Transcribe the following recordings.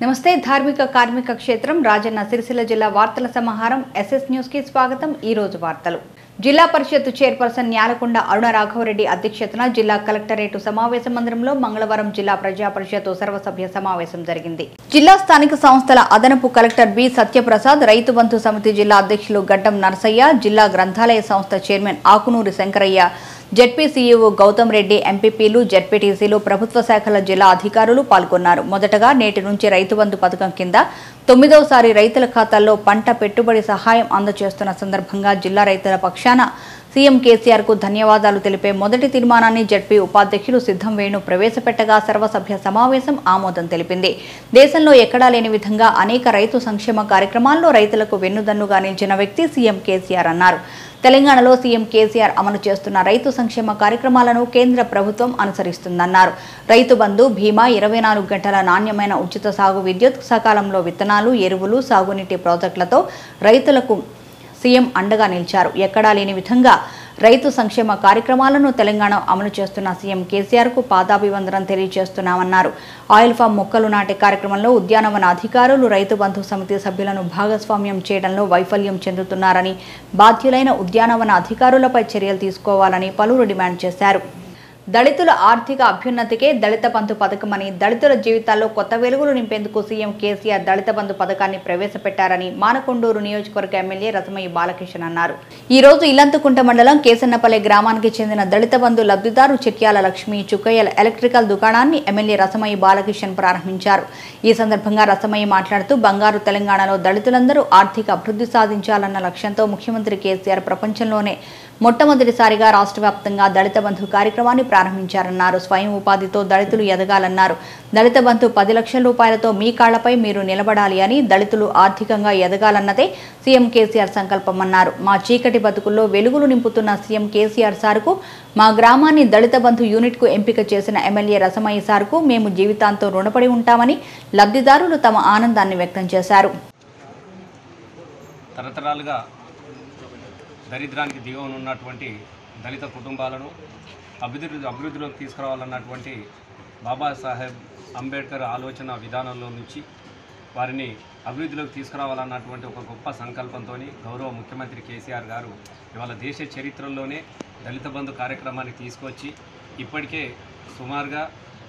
నమస్తే ధార్మిక కార్మిక క్షేత్రం రాజన్న సిరిసిల్ల జిల్లా వార్తల సమాహారం ఎస్ఎస్ న్యూస్ కి స్వాగతం ఈ రోజు వార్తలు జిల్లా పరిషత్ చైర్పర్సన్ న్యాలకొండ అరుణ రాఘవరెడ్డి అధ్యక్షతన జిల్లా కలెక్టరేట్ సమావేశ మందిరంలో మంగళవారం జిల్లా ప్రజా పరిషత్ సర్వసభ్య సమావేశం జరిగింది జిల్లా స్థానిక సంస్థల అదనపు కలెక్టర్ బి సత్యప్రసాద్ రైతు బంధు సమితి జిల్లా అధ్యక్షులు గడ్డం నరసయ్య జిల్లా గ్రంథాలయ సంస్థ chairman Akunuri Shankaraiah ZP CEO Gautam Reddy ఎంపీపీలు జెడ్పీటీసీలు ప్రభుత్వ శాఖల జిల్లా అధికారులు పాల్గొన్నారు మొదటగా నేటి నుంచి రైతు బంధు పథకం కింద తొమ్మిదోసారి రైతుల ఖాతాల్లో పంట పెట్టుబడి సహాయం అందజేస్తున్న సందర్భంగా జిల్లా రైతుల పక్షాన సీఎం కేసీఆర్ కు ధన్యవాదాలు తెలిపే మొదటి తీర్మానాన్ని జడ్పీ ఉపాధ్యక్షులు సిద్ధం వేణు ప్రవేశపెట్టగా సర్వసభ్య సమావేశం ఆమోదం తెలిపింది దేశంలో ఎక్కడా లేని విధంగా అనేక రైతు సంక్షేమ కార్యక్రమాల్లో రైతులకు వెన్నుదన్నుగా నిలిచిన వ్యక్తి సీఎం కేసీఆర్ అన్నారు తెలంగాణలో సీఎం కేసీఆర్ అమలు చేస్తున్న రైతు సంక్షేమ కార్యక్రమాలను కేంద్ర ప్రభుత్వం అనుసరిస్తుందన్నారు రైతు బంధు బీమా ఇరవై నాలుగు గంటల నాణ్యమైన ఉచిత సాగు విద్యుత్ సకాలంలో విత్తనాలు ఎరువులు సాగునీటి ప్రాజెక్టులతో రైతులకు సీఎం అండగా నిలిచారు ఎక్కడా లేని విధంగా రైతు సంక్షేమ కార్యక్రమాలను తెలంగాణ అమలు చేస్తున్న సీఎం కేసీఆర్ కు పాదాభివందనం తెలియజేస్తున్నామన్నారు ఆయిల్ ఫామ్ మొక్కలు నాటే కార్యక్రమంలో ఉద్యానవన అధికారులు రైతు బంధు సమితి సభ్యులను భాగస్వామ్యం చేయడంలో వైఫల్యం చెందుతున్నారని బాధ్యులైన ఉద్యానవన అధికారులపై చర్యలు తీసుకోవాలని పలువురు డిమాండ్ చేశారు దళితుల ఆర్థిక అభ్యున్నతికే దళిత బంధు పథకమని దళితుల జీవితాల్లో కొత్త వెలుగులు నింపేందుకు సీఎం కేసీఆర్ దళిత బంధు పథకాన్ని ప్రవేశపెట్టారని మానకొండూరు నియోజకవర్గ ఎమ్మెల్యే రసమయ్య బాలకృష్ణ అన్నారు ఈ రోజు ఇల్లంతకుంట మండలం కేసన్నపల్లె గ్రామానికి చెందిన దళిత బంధు లబ్ధిదారు చిట్యాల లక్ష్మి చుక్కయ్యల ఎలక్ట్రికల్ దుకాణాన్ని ఎమ్మెల్యే రసమయ్య బాలకృష్ణ ప్రారంభించారు ఈ సందర్భంగా రసమయ్య మాట్లాడుతూ బంగారు తెలంగాణలో దళితులందరూ ఆర్థిక అభివృద్ధి సాధించాలన్న లక్ష్యంతో ముఖ్యమంత్రి కేసీఆర్ ప్రపంచంలోనే మొట్టమొదటిసారిగా రాష్ట్ర వ్యాప్తంగా దళిత బంధు కార్యక్రమాన్ని ప్రారంభించారన్నారు స్వయం ఉపాధితో దళితులు ఎదగాలన్నారు దళిత బంధు పది లక్షల రూపాయలతో మీ కాళ్లపై మీరు నిలబడాలి అని దళితులు ఆర్థికంగా ఎదగాలన్నదే సీఎం కేసీఆర్ సంకల్పమన్నారు మా చీకటి బతుకుల్లో వెలుగులు నింపుతున్న సీఎం కేసీఆర్ సార్కు మా గ్రామాన్ని దళిత బంధు యూనిట్కు ఎంపిక చేసిన ఎమ్మెల్యే రసమయ్య సార్కు మేము జీవితాంతం రుణపడి ఉంటామని లబ్ధిదారులు తమ ఆనందాన్ని వ్యక్తం చేశారు తరతరాలుగా దరిద్రానికి దిగువన ఉన్నటువంటి దళిత కుటుంబాలను అభివృద్ధి అభివృద్ధిలోకి తీసుకురావాలన్నటువంటి బాబాసాహెబ్ అంబేద్కర్ ఆలోచన విధానంలో నుంచి వారిని అభివృద్ధిలోకి తీసుకురావాలన్నటువంటి ఒక గొప్ప సంకల్పంతో గౌరవ ముఖ్యమంత్రి కేసీఆర్ గారు ఇవాళ దేశ చరిత్రలోనే దళిత బంధు కార్యక్రమాన్ని తీసుకొచ్చి ఇప్పటికే సుమారుగా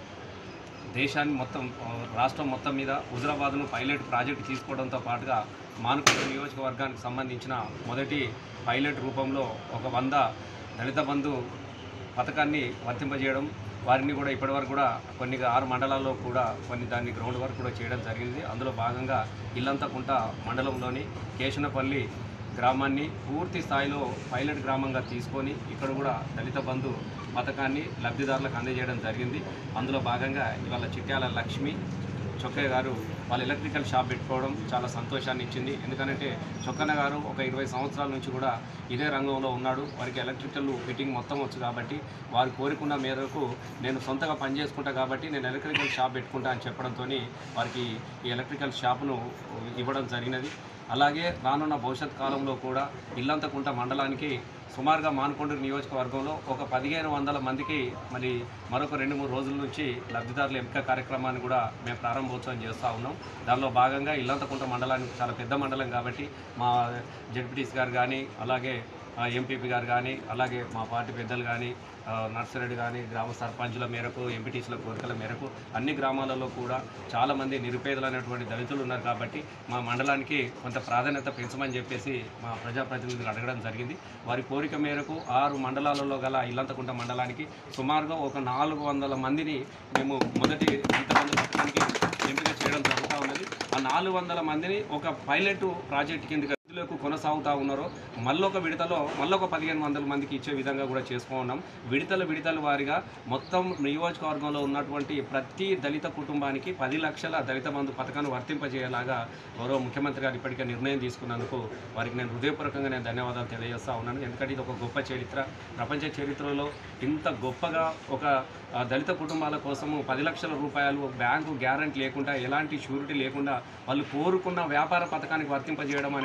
దేశాన్ని మొత్తం ఆ, రాష్ట్రం మొత్తం మీద హుజరాబాద్ను పైలట్ ప్రాజెక్ట్ తీసుకోవడంతో పాటుగా మానుకోట నియోజకవర్గానికి సంబంధించిన మొదటి పైలట్ రూపంలో ఒక వంద దళిత బంధు పథకాన్ని వర్తింపజేయడం వారిని కూడా ఇప్పటివరకు కూడా కొన్ని ఆరు మండలాల్లో కూడా కొన్ని దాన్ని గ్రౌండ్ వర్క్ కూడా చేయడం జరిగింది అందులో భాగంగా ఇల్లంతకుంట మండలంలోని కేశనపల్లి గ్రామాన్ని పూర్తి స్థాయిలో పైలట్ గ్రామంగా తీసుకొని ఇక్కడ కూడా దళిత బంధు పథకాన్ని లబ్ధిదారులకు అందజేయడం జరిగింది అందులో భాగంగా ఇవాళ చిట్యాల లక్ష్మి చొక్కయ్య గారు వాళ్ళ ఎలక్ట్రికల్ షాప్ పెట్టుకోవడం చాలా సంతోషాన్ని ఇచ్చింది ఎందుకంటే చొక్కన్న గారు ఒక ఇరవై సంవత్సరాల నుంచి కూడా ఇదే రంగంలో ఉన్నాడు వారికి ఎలక్ట్రికల్ ఫిట్టింగ్ మొత్తం వచ్చు కాబట్టి వారు కోరుకున్న మేరకు నేను సొంతగా పని చేసుకుంటా కాబట్టి నేను ఎలక్ట్రికల్ షాప్ పెట్టుకుంటా అని చెప్పడంతో వారికి ఈ ఎలక్ట్రికల్ షాపును ఇవ్వడం జరిగినది అలాగే రానున్న భవిష్యత్ కాలంలో కూడా ఇల్లంతకుంట మండలానికి సుమారుగా మానకొండూరు నియోజకవర్గంలో ఒక పదిహేను వందల మందికి మరి మరొక రెండు మూడు రోజుల నుంచి లబ్ధిదారుల ఎంపిక కార్యక్రమాన్ని కూడా మేము ప్రారంభోత్సవం చేస్తూ ఉన్నాం దానిలో భాగంగా ఇల్లంతకుంట మండలానికి చాలా పెద్ద మండలం కాబట్టి మా జడ్పీటీసీ గారు కానీ అలాగే ఎంపీపీ గారు కానీ అలాగే మా పార్టీ పెద్దలు కానీ ఆ, నర్సిరెడ్డి కానీ గ్రామ సర్పంచుల మేరకు ఎంపీటీసీల కోరికల మేరకు అన్ని గ్రామాలలో కూడా చాలామంది నిరుపేదలైనటువంటి దళితులు ఉన్నారు కాబట్టి మా మండలానికి కొంత ప్రాధాన్యత పెంచమని చెప్పేసి మా ప్రజాప్రతినిధులు అడగడం జరిగింది వారి కోరిక మేరకు ఆరు మండలాలలో గల ఇల్లంతకుంట మండలానికి సుమారుగా ఒక నాలుగు వందల మందిని మేము మొదటి ఇంతమంది పథకానికి ఎంపిక చేయడం జరుగుతూ ఉన్నది ఆ నాలుగు వందల మందిని ఒక పైలట్ ప్రాజెక్ట్ కింద విధులకు కొనసాగుతూ ఉన్నారో మళ్ళొక విడతలో మళ్ళొక పదిహేను వందల మందికి ఇచ్చే విధంగా కూడా చేసుకున్నాం విడతల విడతల వారిగా మొత్తం నియోజకవర్గంలో ఉన్నటువంటి ప్రతి దళిత కుటుంబానికి పది లక్షల దళిత బంధు పథకాన్ని వర్తింపజేయేలాగా గౌరవ ముఖ్యమంత్రి గారు ఇప్పటికే నిర్ణయం తీసుకున్నందుకు వారికి నేను హృదయపూర్వకంగా నేను ధన్యవాదాలు తెలియజేస్తా ఉన్నాను ఎందుకంటే ఇది ఒక గొప్ప చరిత్ర ప్రపంచ చరిత్రలో ఇంత గొప్పగా ఒక ఆ, దళిత కుటుంబాల కోసము పది లక్షల రూపాయలు బ్యాంకు గ్యారంటీ లేకుండా ఎలాంటి షూరిటీ లేకుండా వాళ్ళు కోరుకున్న వ్యాపార పథకానికి వర్తింపజేయడం అనేది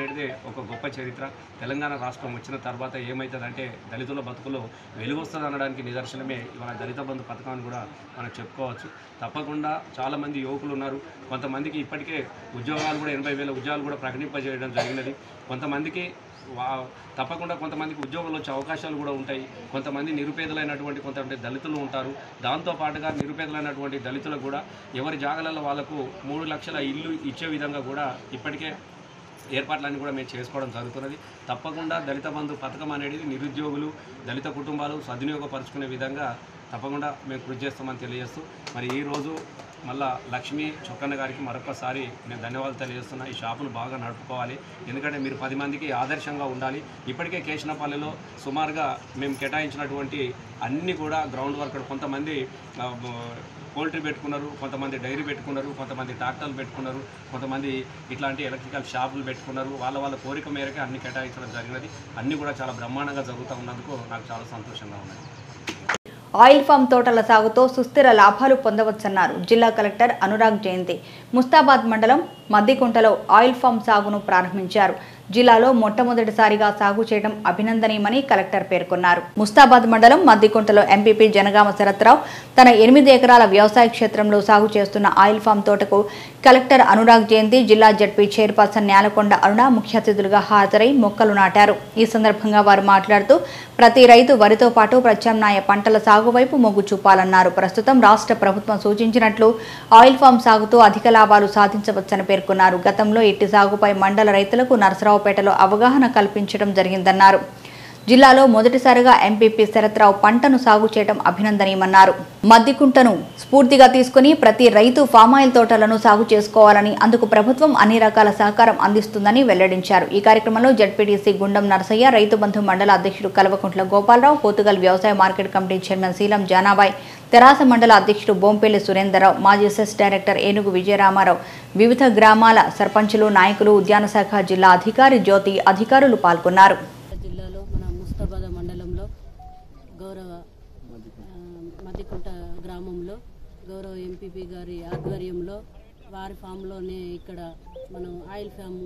ఒక గొప్ప చరిత్ర తెలంగాణ రాష్ట్రం వచ్చిన తర్వాత ఏమవుతుందంటే దళితుల బతుకులో వెలుగు వస్తుంది అనడానికి నిదర్శనమే ఇవాళ దళిత బంధు పథకం అని కూడా మనం చెప్పుకోవచ్చు తప్పకుండా చాలామంది యువకులు ఉన్నారు కొంతమందికి ఇప్పటికే ఉద్యోగాలు కూడా ఎనభై వేల ఉద్యోగాలు కూడా ప్రకటింపజేయడం జరిగినది కొంతమందికి వా తప్పకుండా కొంతమందికి ఉద్యోగాలు వచ్చే అవకాశాలు కూడా ఉంటాయి కొంతమంది నిరుపేదలైనటువంటి కొంతమంది దళితులు ఉంటారు దాంతో పాటుగా నిరుపేదలైనటువంటి దళితులకు కూడా ఎవరి జాగలలో వాళ్ళకు మూడు లక్షల ఇల్లు ఇచ్చే విధంగా కూడా ఇప్పటికే ఏర్పాట్లన్నీ కూడా మేము చేసుకోవడం జరుగుతున్నది తప్పకుండా దళిత బంధు పథకం అనేది నిరుద్యోగులు దళిత కుటుంబాలు సద్వినియోగపరుచుకునే విధంగా తప్పకుండా మేము కృషి చేస్తామని తెలియజేస్తూ మరి ఈరోజు మళ్ళా లక్ష్మి చొక్కన్న గారికి మరొకసారి నేను ధన్యవాదాలు తెలియజేస్తున్నా ఈ షాపును బాగా నడుపుకోవాలి ఎందుకంటే మీరు పది మందికి ఆదర్శంగా ఉండాలి ఇప్పటికే కేశనపల్లిలో సుమారుగా మేము కేటాయించినటువంటి అన్నీ కూడా గ్రౌండ్ వర్కర్ కొంతమంది ఆ, పోల్ట్రీ పెట్టుకున్నారు కొంతమంది డైరీ పెట్టుకున్నారు కొంతమంది ట్రాక్టర్లు పెట్టుకున్నారు కొంతమంది ఇట్లాంటి ఎలక్ట్రికల్ షాపులు పెట్టుకున్నారు వాళ్ళ వాళ్ళ కోరిక మేరకు అన్ని కేటాయించడం జరిగినది అన్నీ కూడా చాలా బ్రహ్మాండంగా జరుగుతూ ఉన్నందుకు నాకు చాలా సంతోషంగా ఉన్నాయి ఆయిల్ ఫామ్ తోటల సాగుతో సుస్థిర లాభాలు పొందవచ్చన్నారు జిల్లా కలెక్టర్ అనురాగ్ జయంతి ముస్తాబాద్ మండలం మద్దికుంటలో ఆయిల్ ఫామ్ సాగును ప్రారంభించారు జిల్లాలో మొట్టమొదటిసారిగా సాగు చేయడం అభినందనీయమని కలెక్టర్ పేర్కొన్నారు ముస్తాబాద్ మండలం మద్దికుంటలో ఎంపీపీ జనగామ శరత్రావు తన ఎనిమిది ఎకరాల వ్యవసాయ క్షేత్రంలో సాగు చేస్తున్న ఆయిల్ ఫామ్ తోటకు కలెక్టర్ అనురాగ్ జయంతి జిల్లా జడ్పీ చైర్పర్సన్ న్యాలకొండ అరుణ ముఖ్య అతిథులుగా హాజరై మొక్కలు నాటారు ఈ సందర్భంగా వారు మాట్లాడుతూ ప్రతి రైతు వరితో పాటు ప్రత్యామ్నాయ పంటల సాగు వైపు మొగ్గు చూపాలన్నారు ప్రస్తుతం రాష్ట్ర ప్రభుత్వం సూచించినట్లు ఆయిల్ ఫామ్ సాగుతో అధిక లాభాలు సాధించవచ్చని పేర్కొన్నారు గతంలో ఇట్టి సాగుపై మండల రైతులకు నరసరావుపేటలో అవగాహన కల్పించడం జరిగిందన్నారు జిల్లాలో మొదటిసారిగా ఎంపీపీ శరత్రావు పంటను సాగు చేయడం అభినందనీయమన్నారు మద్దికుంటను స్ఫూర్తిగా తీసుకుని ప్రతి రైతు ఫామాయిల్ తోటలను సాగు చేసుకోవాలని అందుకు ప్రభుత్వం అన్ని రకాల సహకారం అందిస్తుందని వెల్లడించారు ఈ కార్యక్రమంలో జడ్పీటీసీ గుండం నరసయ్య రైతు బంధు మండల అధ్యక్షుడు కల్వకుంట్ల గోపాలరావు పోతుగల్ వ్యవసాయ market committee chairman Seelam Janabai TRS మండల అధ్యక్షుడు బొంపల్లి సురేందర్రావు మాజీ సెస్ డైరెక్టర్ ఏనుగు విజయరామారావు వివిధ గ్రామాల సర్పంచులు నాయకులు ఉద్యాన శాఖ జిల్లా అధికారి జ్యోతి అధికారులు పాల్గొన్నారు జిల్లాలో మన ముస్తాబాద్ మండలంలో గౌరవ ఆ, మద్దికుంట గ్రామంలో గౌరవ ఎంపీపీ గారి ఆధ్వర్యంలో వారి ఫామ్లోనే ఇక్కడ మనం ఆయిల్ ఫామ్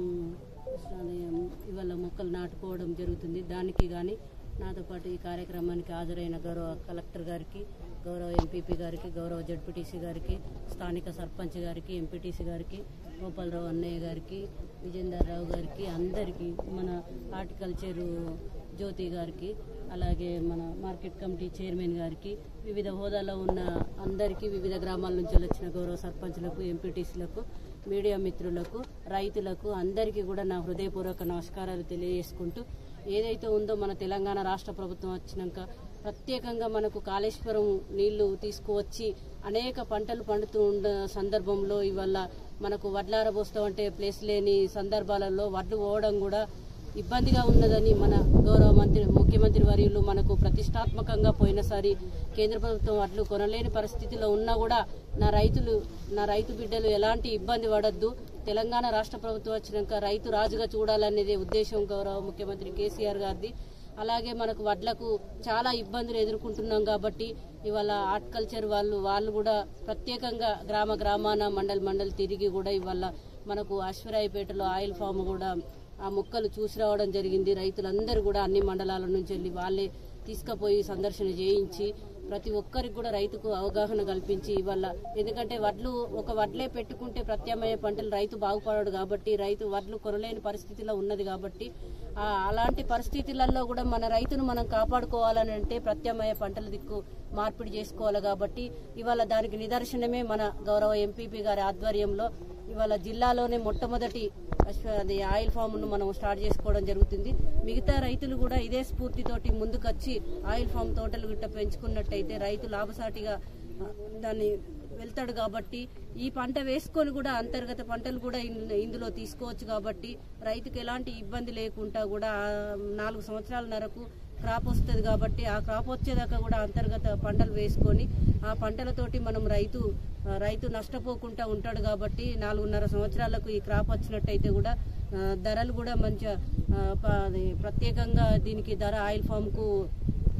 అది ఇవాళ మొక్కలు నాటుకోవడం జరుగుతుంది దానికి కానీ నాతో పాటు ఈ కార్యక్రమానికి హాజరైన గౌరవ కలెక్టర్ గారికి గౌరవ ఎంపీపీ గారికి గౌరవ జడ్పీటీసీ గారికి స్థానిక సర్పంచ్ గారికి ఎంపీటీసీ గారికి గోపాలరావు అన్నయ్య గారికి విజేందర్ రావు గారికి అందరికీ మన హార్టికల్చర్ జ్యోతి గారికి అలాగే మన మార్కెట్ కమిటీ చైర్మన్ గారికి వివిధ హోదాలో ఉన్న అందరికీ వివిధ గ్రామాల నుంచి వచ్చిన గౌరవ సర్పంచ్లకు ఎంపీటీసీలకు మీడియా మిత్రులకు రైతులకు అందరికీ కూడా నా హృదయపూర్వక నమస్కారాలు తెలియజేసుకుంటూ ఏదైతే ఉందో మన తెలంగాణ రాష్ట్ర ప్రభుత్వం వచ్చినాక ప్రత్యేకంగా మనకు కాళేశ్వరం నీళ్లు తీసుకువచ్చి అనేక పంటలు పండుతూ ఉన్న సందర్భంలో ఇవాళ మనకు వడ్లారబోస్తాం అంటే ప్లేస్ లేని సందర్భాలలో వడ్లు పోవడం కూడా ఇబ్బందిగా ఉన్నదని మన గౌరవ మంత్రి ముఖ్యమంత్రి వర్యులు మనకు ప్రతిష్టాత్మకంగా పోయినసారి కేంద్ర ప్రభుత్వం వడ్లు కొనలేని పరిస్థితిలో ఉన్నా కూడా నా రైతులు నా రైతు బిడ్డలు ఎలాంటి ఇబ్బంది పడద్దు తెలంగాణ రాష్ట్ర ప్రభుత్వం వచ్చినాక రైతు రాజుగా చూడాలనేది ఉద్దేశం గౌరవ ముఖ్యమంత్రి కేసీఆర్ గారిది అలాగే మనకు వడ్లకు చాలా ఇబ్బందులు ఎదుర్కొంటున్నాం కాబట్టి ఇవాళ హార్టికల్చర్ వాళ్ళు వాళ్ళు కూడా ప్రత్యేకంగా గ్రామ గ్రామాన మండల్ మండల్ తిరిగి కూడా ఇవాళ మనకు అశ్వరాయపేటలో ఆయిల్ ఫామ్ కూడా ఆ మొక్కలు చూసి రావడం జరిగింది రైతులందరూ కూడా అన్ని మండలాల నుంచి వెళ్ళి వాళ్ళే తీసుకుపోయి సందర్శన చేయించి ప్రతి ఒక్కరికి కూడా రైతుకు అవగాహన కల్పించి ఇవాళ ఎందుకంటే వడ్లు ఒక వడ్లే పెట్టుకుంటే ప్రత్యామ్నాయ పంటలు రైతు బాగుపడడు కాబట్టి రైతు వడ్లు కొనలేని పరిస్థితిలో ఉన్నది కాబట్టి ఆ అలాంటి పరిస్థితులలో కూడా మన రైతును మనం కాపాడుకోవాలని అంటే ప్రత్యామ్నాయ పంటల దిక్కు మార్పిడి చేసుకోవాలి కాబట్టి ఇవాళ దానికి నిదర్శనమే మన గౌరవ ఎంపీపీ గారి ఆధ్వర్యంలో ఇవాళ జిల్లాలోనే మొట్టమొదటి అశ్వ- అది ఆయిల్ ఫామ్ ను మనం స్టార్ట్ చేసుకోవడం జరుగుతుంది మిగతా రైతులు కూడా ఇదే స్ఫూర్తితోటి ముందుకొచ్చి ఆయిల్ ఫామ్ తోటలు గిట్ట పెంచుకున్నట్టయితే రైతు లాభసాటిగా ఆ, దాన్ని వెళ్తాడు కాబట్టి ఈ పంట వేసుకొని కూడా అంతర్గత పంటలు కూడా ఇన్- ఇందులో తీసుకోవచ్చు కాబట్టి రైతుకు ఎలాంటి ఇబ్బంది లేకుండా కూడా ఆ నాలుగు సంవత్సరాల నరకు క్రాప్ వస్తుంది కాబట్టి ఆ క్రాప్ వచ్చేదాకా కూడా అంతర్గత పంటలు వేసుకొని ఆ పంటలతోటి మనం రైతు ఆ, రైతు నష్టపోకుండా ఉంటాడు కాబట్టి నాలుగున్నర సంవత్సరాలకు ఈ క్రాప్ వచ్చినట్టయితే కూడా ఆ, ధరలు కూడా మంచిగా ఆ, ప- అది ప్రత్యేకంగా దీనికి ధర ఆయిల్ ఫామ్కు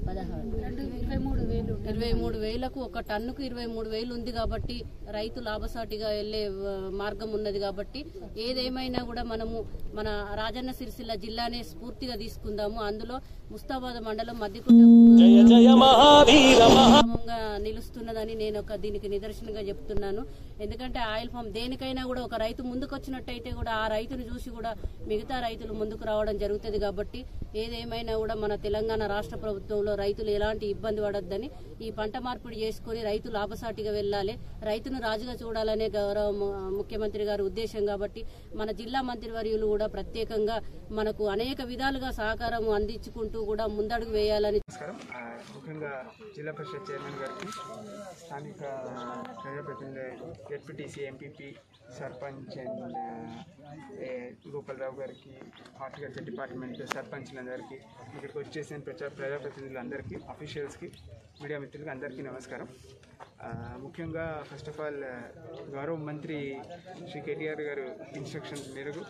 పదహారు ఇరవై మూడు వేలకు ఒక టన్నుకు ఇరవై మూడు వేలు ఉంది కాబట్టి రైతు లాభసాటిగా వెళ్లే ఆ, మార్గం ఉన్నది కాబట్టి ఏదేమైనా కూడా మనము మన రాజన్న సిరిసిల్ల జిల్లానే స్ఫూర్తిగా తీసుకుందాము అందులో ముస్తాబాద్ మండలం మధ్యకుంట గ్రామంగా నిలుస్తున్నదని నేను ఒక దీనికి నిదర్శనంగా చెప్తున్నాను ఎందుకంటే ఆయిల్ ఫామ్ దేనికైనా కూడా ఒక రైతు ముందుకు వచ్చినట్టయితే కూడా ఆ రైతును చూసి కూడా మిగతా రైతులు ముందుకు రావడం జరుగుతుంది కాబట్టి ఏదేమైనా కూడా మన తెలంగాణ రాష్ట్ర ప్రభుత్వంలో రైతులు ఎలాంటి ఇబ్బంది పడొద్దని ఈ పంట మార్పిడి చేసుకుని రైతు లాభసాటిగా వెళ్ళాలి రైతును రాజుగా చూడాలనే గౌరవ ము- ముఖ్యమంత్రి గారి ఉద్దేశం కాబట్టి మన జిల్లా మంత్రివర్యులు కూడా ప్రత్యేకంగా మనకు అనేక విధాలుగా సహకారం అందించుకుంటూ కూడా ముందడుగు వేయాలని నమస్కారం ఆ, ముఖ్యంగా జిల్లా పరిషత్ చైర్మన్ గారికి స్థానిక ప్రజాప్రతినిధులు ZPTC MPP sarpanch and A, Gopala Rao గారికి హార్టికల్చర్ డిపార్ట్మెంట్ సర్పంచ్లందరికీ ఇక్కడికి వచ్చేసిన ప్రజా ప్రజాప్రతినిధులందరికీ అఫీషియల్స్కి మీడియా మిత్రులకి అందరికీ నమస్కారం ఆ, ముఖ్యంగా ఫస్ట్ ఆఫ్ ఆల్ గౌరవ మంత్రి శ్రీ కేటీఆర్ గారు ఇన్స్ట్రక్షన్స్ మేరకు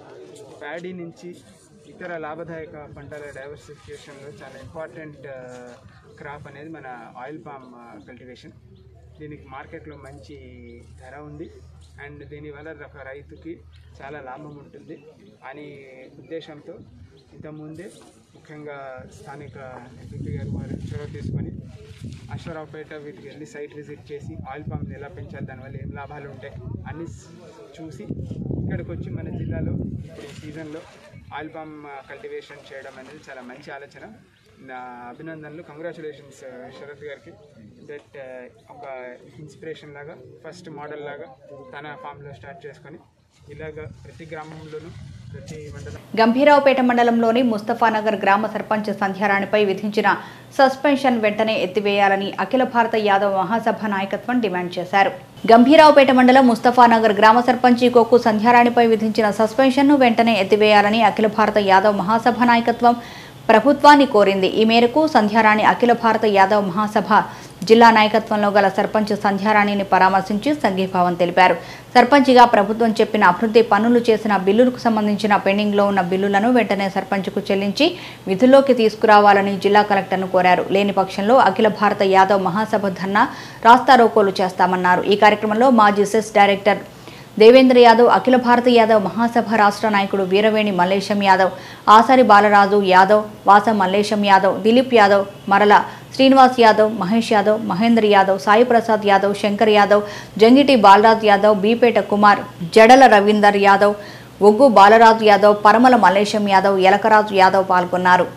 ప్యాడీ నుంచి ఇతర లాభదాయక పంటల డైవర్సిఫికేషన్లో చాలా ఇంపార్టెంట్ క్రాప్ అనేది మన ఆయిల్ పామ్ కల్టివేషన్ దీనికి మార్కెట్లో మంచి ధర ఉంది అండ్ దీనివల్ల ఒక రైతుకి చాలా లాభం ఉంటుంది అని ఉద్దేశంతో ఇంతకుముందే ముఖ్యంగా స్థానిక ఎంపీ గారు వారు చొరవ తీసుకొని అశ్వరావుపేట వీటికి వెళ్ళి సైట్ విజిట్ చేసి ఆయిల్ పామ్ని ఎలా పెంచాలి దానివల్ల ఏం లాభాలు ఉంటాయి అన్ని స్- చూసి ఇక్కడికి వచ్చి మన జిల్లాలో ఇప్పుడు ఈ సీజన్లో ఆయిల్ పామ్ కల్టివేషన్ చేయడం అనేది చాలా మంచి ఆలోచన నా అభినందనలు కంగ్రాచులేషన్స్ శరత్ గారికి దట్ ఒక ఇన్స్పిరేషన్ లాగా ఫస్ట్ మోడల్ లాగా తన ఫామ్లో స్టార్ట్ చేసుకొని ఇలాగ ప్రతి గ్రామంలోనూ ప్రతి మండలం గంభీరావుపేట మండలంలోని ముస్తఫానగర్ గ్రామ సర్పంచ్ సంధ్యారాణిపై విధించిన సస్పెన్షన్ వెంటనే ఎత్తివేయాలని అఖిల భారత యాదవ్ మహాసభ నాయకత్వం డిమాండ్ చేశారు గంభీరావుపేట మండలం ముస్తఫానగర్ గ్రామ సర్పంచి కోకు సంధ్యారాణిపై విధించిన సస్పెన్షన్ను వెంటనే ఎత్తివేయాలని అఖిల భారత యాదవ్ మహాసభ నాయకత్వం ప్రభుత్వాన్ని కోరింది ఈ మేరకు సంధ్యారాణి అఖిల భారత యాదవ్ మహాసభ జిల్లా నాయకత్వంలో గల సర్పంచ్ సంధ్యారాణిని పరామర్శించి సంఘీభావం తెలిపారు సర్పంచిగా ప్రభుత్వం చెప్పిన అభివృద్ధి పనులు చేసిన బిల్లులకు సంబంధించిన పెండింగ్లో ఉన్న బిల్లులను వెంటనే సర్పంచ్కు చెల్లించి విధుల్లోకి తీసుకురావాలని జిల్లా కలెక్టర్ను కోరారు లేని పక్షంలో అఖిల భారత యాదవ్ మహాసభ ధర్నా రాస్తారోకోలు చేస్తామన్నారు ఈ కార్యక్రమంలో మాజీ సెస్ డైరెక్టర్ దేవేంద్ర యాదవ్ అఖిల భారత యాదవ్ మహాసభ రాష్ట్ర నాయకుడు వీరవేణి మల్లేశం యాదవ్ ఆసారి బాలరాజు యాదవ్ వాస మల్లేశం యాదవ్ దిలీప్ యాదవ్ మరల శ్రీనివాస్ యాదవ్ మహేష్ యాదవ్ మహేంద్ర యాదవ్ సాయి ప్రసాద్ యాదవ్ శంకర్ యాదవ్ జంగిటి బాలరాజ్ యాదవ్ బీపేట కుమార్ జడల రవీందర్ యాదవ్ ఒగ్గు బాలరాజు యాదవ్ పరమల మల్లేశం యాదవ్ ఎలకరాజు యాదవ్ పాల్గొన్నారు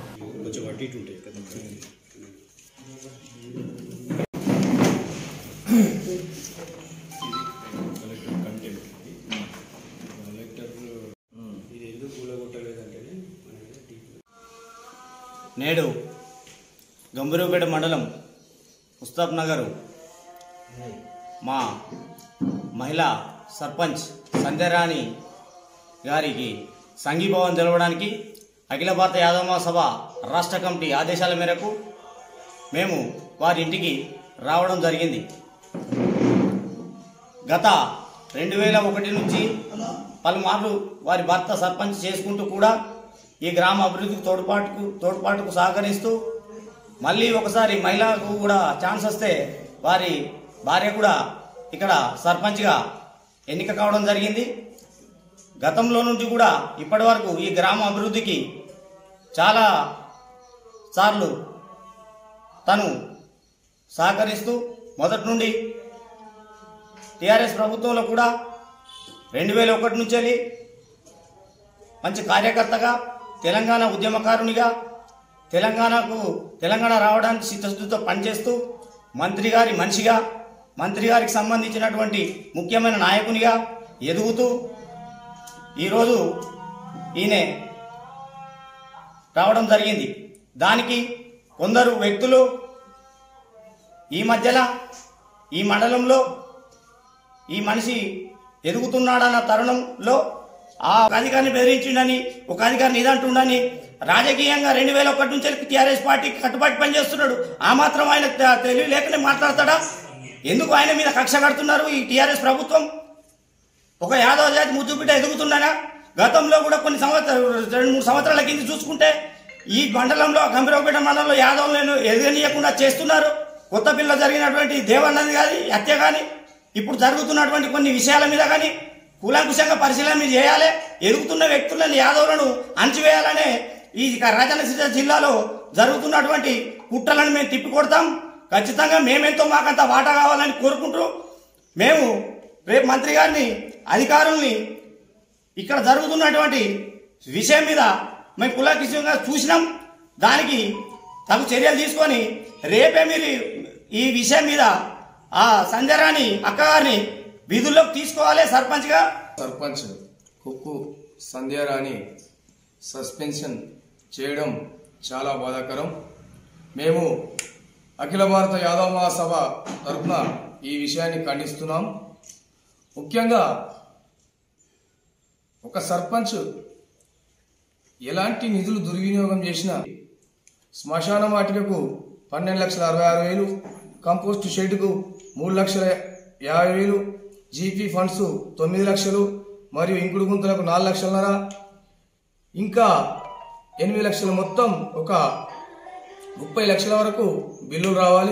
నేడు గంభీరపేట మండలం ముస్తాఫ్ నగర్ మా మహిళా సర్పంచ్ సంధ్యారాణి గారికి సంఘీభావం తెలవడానికి అఖిల భారత యాదవ మహాసభ రాష్ట్ర కమిటీ ఆదేశాల మేరకు మేము వారి ఇంటికి రావడం జరిగింది గత రెండు వేల ఒకటి నుంచి పలుమార్లు వారి భర్త సర్పంచ్ చేసుకుంటూ కూడా ఈ గ్రామ అభివృద్ధికి తోడ్పాటుకు తోడ్పాటుకు సహకరిస్తూ మళ్ళీ ఒకసారి మహిళకు కూడా ఛాన్స్ వస్తే వారి భార్య కూడా ఇక్కడ సర్పంచ్గా ఎన్నిక కావడం జరిగింది గతంలో నుంచి కూడా ఇప్పటి వరకు ఈ గ్రామ అభివృద్ధికి చాలా సార్లు తను సహకరిస్తూ మొదటి నుండి టీఆర్ఎస్ ప్రభుత్వంలో కూడా రెండు వేల ఒకటి నుంచి వెళ్ళి మంచి కార్యకర్తగా తెలంగాణ ఉద్యమకారునిగా తెలంగాణకు తెలంగాణ రావడానికి చిత్తశుద్ధితో పనిచేస్తూ మంత్రి గారి మనిషిగా మంత్రి గారికి సంబంధించినటువంటి ముఖ్యమైన నాయకునిగా ఎదుగుతూ ఈరోజు ఈయన రావడం జరిగింది దానికి కొందరు వ్యక్తులు ఈ మధ్యన ఈ మండలంలో ఈ మనిషి ఎదుగుతున్నాడన్న తరుణంలో ఆ ఒక అధికారిని బెదిరించిండని ఒక అధికారిని ఇదంటుండని రాజకీయంగా రెండు వేల ఒకటి నుంచి టీఆర్ఎస్ పార్టీకి కట్టుబాటు పనిచేస్తున్నాడు ఆ మాత్రం ఆయన తె- తెలివి లేకనే మాట్లాడతాడా ఎందుకు ఆయన మీద కక్ష కడుతున్నారు ఈ టీఆర్ఎస్ ప్రభుత్వం ఒక యాదవ జాతి ముద్దు బిడ్డ ఎదుగుతున్నానా గతంలో కూడా కొన్ని సంవత్సరాలు రెండు మూడు సంవత్సరాల కింద చూసుకుంటే ఈ మండలంలో గంభీరపేట మండలంలో యాదవులను ఎదగనీయకుండా చేస్తున్నారు కొత్త పిల్ల జరిగినటువంటి దేవన్నది కానీ హత్య కానీ ఇప్పుడు జరుగుతున్నటువంటి కొన్ని విషయాల మీద కానీ కూలంకుశంగా పరిశీలన మీరు చేయాలి ఎదుగుతున్న వ్యక్తులను యాదవులను అణచివేయాలనే ఈ రాజన్న జిల్లాలో జరుగుతున్నటువంటి కుట్రలను మేము తిప్పికొడతాం ఖచ్చితంగా మేమెంతో మాకంత వాటా కావాలని కోరుకుంటూ మేము రేపు మంత్రి గారిని అధికారుల్ని ఇక్కడ జరుగుతున్నటువంటి విషయం మీద మేము కులకిషంగా చూసినాం దానికి తగు చర్యలు తీసుకొని రేపే మీరు ఈ విషయం మీద ఆ సంజరాని అక్కగారిని విధుల్లోకి తీసుకోవాలి సర్పంచ్గా సర్పంచ్ కుక్కు సంధ్యారాణి సస్పెన్షన్ చేయడం చాలా బాధాకరం మేము అఖిల భారత యాదవ మహాసభ తరఫున ఈ విషయాన్ని ఖండిస్తున్నాం ముఖ్యంగా ఒక సర్పంచ్ ఎలాంటి నిధులు దుర్వినియోగం చేసినా శ్మశాన వాటికకు పన్నెండు లక్షల అరవై ఆరు వేలు కంపోస్ట్ షెడ్కు మూడు లక్షల యాభై వేలు జీపీ ఫండ్స్ తొమ్మిది లక్షలు మరియు ఇంకుడు గుంతలకు నాలుగు లక్షలన్నర ఇంకా ఎనిమిది లక్షల మొత్తం ఒక ముప్పై లక్షల వరకు బిల్లులు రావాలి